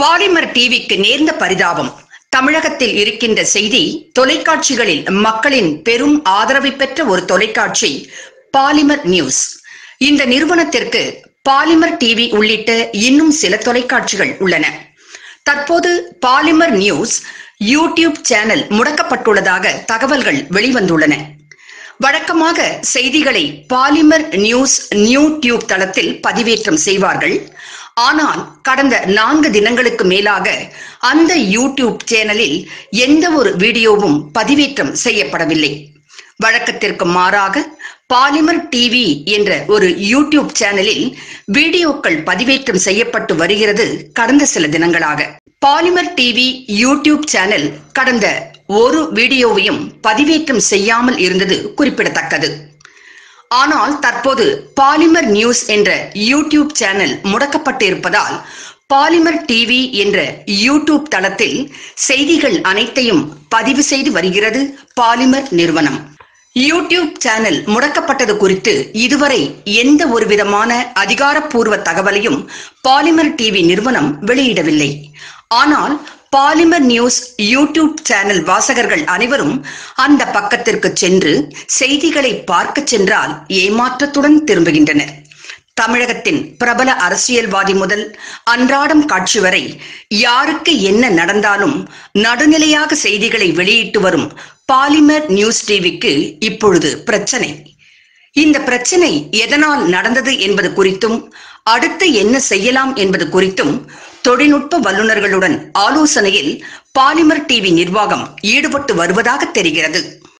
polymer டிவிக்கு நேர்ந்த பரிதாபம் தமிழகத்தில் இருக்கின்ற செய்தி தொலைக்காட்சிகளில் மக்களின் பெரும் ஆதரவை பெற்ற ஒரு தொலைக்காட்சி பாலிமர் நியூஸ் இந்த நிறுவனத்திற்கு பாலிமர் டிவி உள்ளிட்ட இன்னும் சில தொலைக்காட்சிகள் உள்ளன தற்போது பாலிமர் நியூஸ் யூடியூப் சேனல் முடக்கப்பட்டுள்ளதாக தகவல்கள் வெளிவந்துள்ளன வழக்கமாக செய்திகளை பாலிமர் நியூஸ் நியூ டியூப் தளத்தில் பதிவேற்றம் செய்வார்கள் ஆனால் கடந்த நான்கு தினங்களுக்கு மேலாக அந்த யூடியூப் சேனலில் எந்த ஒரு வீடியோவும் பதிவேற்றம் செய்யப்படவில்லை வழக்கத்திற்கு மாறாக பாலிமர் டிவி என்ற ஒரு யூடியூப் சேனலில் வீடியோக்கள் பதிவேற்றம் செய்யப்பட்டு வருகிறது கடந்த சில தினங்களாக பாலிமர் டிவி யூடியூப் சேனல் கடந்த ஒரு வீடியோவையும் பதிவேற்றம் செய்யாமல் இருந்தது குறிப்பிடத்தக்கது ஆனால் தற்போது பாலிமர் நியூஸ் என்ற யூடியூப் சேனல் முடக்கப்பட்டு இருப்பதால் பாலிமர் டிவி என்ற யூடியூப் தளத்தில் செய்திகள் அனைத்தையும் பதிவு செய்து வருகிறது பாலிமர் நிறுவனம் யூடியூப் சேனல் முடக்கப்பட்டது குறித்து இதுவரை எந்த ஒரு விதமான அதிகாரப்பூர்வ தகவலையும் பாலிமர் டிவி நிறுவனம் வெளியிடவில்லை ஆனால் பாலிமர் நியூஸ் யூடியூப் சேனல் வாசகர்கள் அனைவரும் அந்த பக்கத்திற்கு சென்று செய்திகளை பார்க்க சென்றால் ஏமாற்றத்துடன் திரும்புகின்றனர் தமிழகத்தின் பிரபல அரசியல்வாதி முதல் அன்றாடம் காட்சி வரை யாருக்கு என்ன நடந்தாலும் நடுநிலையாக செய்திகளை வெளியிட்டு வரும் பாலிமர் நியூஸ் டிவிக்கு இப்பொழுது பிரச்சனை இந்த பிரச்சனை எதனால் நடந்தது என்பது குறித்தும் அடுத்து என்ன செய்யலாம் என்பது குறித்தும் தொழில்நுட்ப வல்லுநர்களுடன் ஆலோசனையில் பாலிமர் டிவி நிர்வாகம் ஈடுபட்டு வருவதாக தெரிகிறது